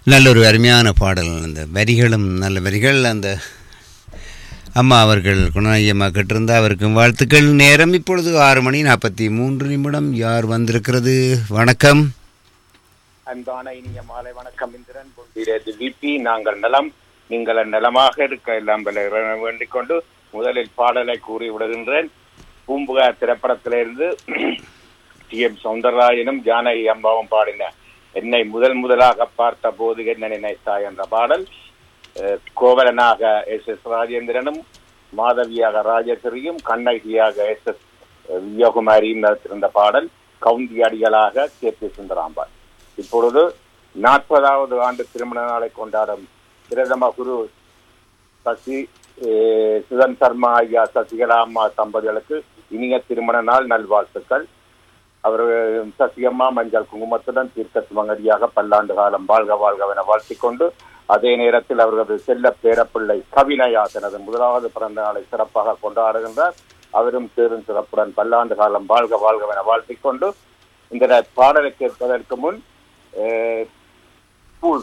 நல்ல ஒரு அருமையான பாடல் அந்த வரிகளும் நல்ல வரிகள் அந்த அம்மா அவர்கள் குணாயம்மா கேட்டிருந்தா அவருக்கும் வாழ்த்துக்கள் நேரம் இப்பொழுது ஆறு மணி நாற்பத்தி மூன்று நிமிடம் யார் வந்திருக்கிறது வணக்கம் அன்பான இனிய மாலை வணக்கம் இந்திரன் கொண்டிரது விபி நாங்கள் நலம் நீங்கள் நலமாக இருக்க எல்லாம் பல இறைவனை வேண்டிக் கொண்டு முதலில் பாடலை கூறி விடுகின்றேன் பூம்புகார் திரைப்படத்திலிருந்து டி எம் சௌந்தரராஜனும் ஜானகி அம்பாவும் பாடின என்னை முதல் முதலாக பார்த்த போது என்ன நினைத்தாய் என்ற பாடல் அஹ், கோவலனாக எஸ் எஸ் ராஜேந்திரனும் மாதவியாக ராஜேஸ்வரியும் கண்ணகியாக எஸ் எஸ் வியோகுமாரியும் நடித்திருந்த பாடல் கவுந்தி அடிகளாக கே பி சுந்தராம்பாள் இப்பொழுது நாற்பதாவது ஆண்டு திருமண நாளை கொண்டாடும் பிரதம குரு சசி அஹ், சுதன் சர்மா ஐயா சசிகலா அம்மா தம்பதிகளுக்கு இனிய திருமண நாள் நல்வாழ்த்துக்கள் அவர் சசியம்மா மஞ்சள் குங்குமத்துடன் தீர்க்க சுமங்கடியாக பல்லாண்டு காலம் வாழ்க வாழ்கவென வாழ்த்திக் கொண்டு அதே நேரத்தில் அவரது செல்ல பேரப்பிள்ளை கவினயா தனது முதலாவது பிறந்த நாளை சிறப்பாக கொண்டாடுகின்றார் அவரும் சேரும் சிறப்புடன் பல்லாண்டு காலம் வாழ்க வாழ்கவென வாழ்த்திக் கொண்டு இந்த பாடலை கேட்பதற்கு முன் அஹ், ஸ்கூல்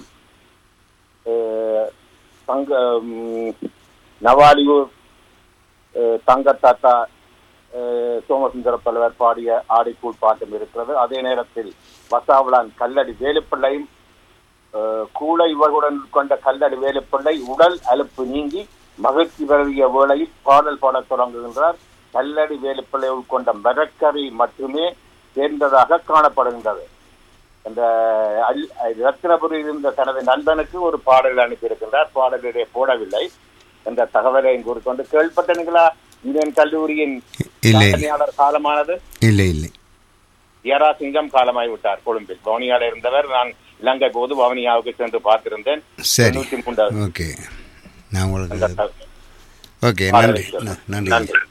அஹ், தங்க ம், நவாலியூர் அஹ், தங்க தாத்தா அஹ், சோமசுந்தர பல்லவர் பாடிய ஆடிக்கூழ் பாட்டும் இருக்கிறது அதே நேரத்தில் வசாவளான் கல்லடி வேலுப்பிள்ளையும் அஹ், கூளை இவர்களுடன் கொண்ட கல்லடி வேலுப்பிள்ளை உடல் அலுப்பு நீங்கி மகிழ்ச்சி பரவிய வேளையில் பாடல் பாடத் தொடங்குகின்றார் கல்லடி வேலுப்பிள்ளை உட்கொண்ட மரக்கறி மட்டுமே சேர்ந்ததாக காணப்படுகின்றது அந்த அல்- ரத்னபுரியில் இருந்த தனது நண்பனுக்கு ஒரு பாடல் அனுப்பியிருக்கின்றார் பாடலிலே போடவில்லை என்ற தகவலையும் கூறிக்கொண்டு கேள்விப்பட்டீங்களா யூனியன் கல்லூரியின் இல்லை சாதனையாளர் காலமானது இல்லை இல்லை யரா சிங்கம் காலமாய் விட்டார் கொழும்பில் வவுனியால இருந்தவர் நான் இலங்கை போது வவுனியாவுக்கு சென்று பார்த்திருந்தேன் சரி தொண்ணூத்தி மூன்றாவது ஓகே நான் அந்த உங்களுக்கு த- ஓகே பாடலை நன்றி சொல்றேன். ந- நன்றி நன்றி